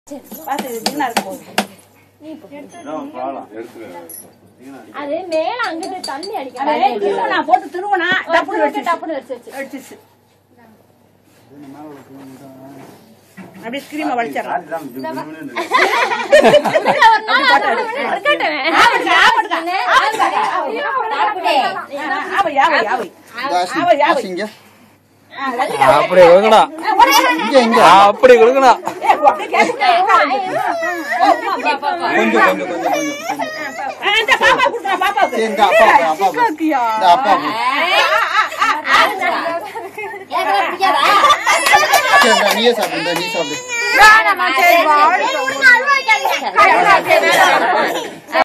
பார்த்து வீணா இருக்க போகுது அது மேல அங்கிட்டு தண்ணி அடிக்க அதே திருவனா போட்டு திருவனா டப்புனு வச்சு டப்புனு வச்சு அடிச்சிச்சு அப்படியே ஸ்கிரீமை வலிச்சிடலாம் ஆவை ஆவை ஆவை ஆவை ஆவை இங்க அப்படி கொடுக்கணும் இங்க இங்க அப்படி கொடுக்கணும் ஏ, அப்படியே கேட்டுட்டே உட்காரு. கொஞ்சம் கொஞ்சம் கொஞ்சம் கொஞ்சம் கொஞ்சம் ஆ, இந்த பாப்பா கொடுக்குறேன் பாப்பாவுக்கு சரி, இந்த அப்பா அப்பா அப்பா இந்த அப்பா அப்பா சரி, இந்தா, நீயே சாப்பிடு இந்தா, நீ சாப்பிடு வேணாமா, சரி, வாடி.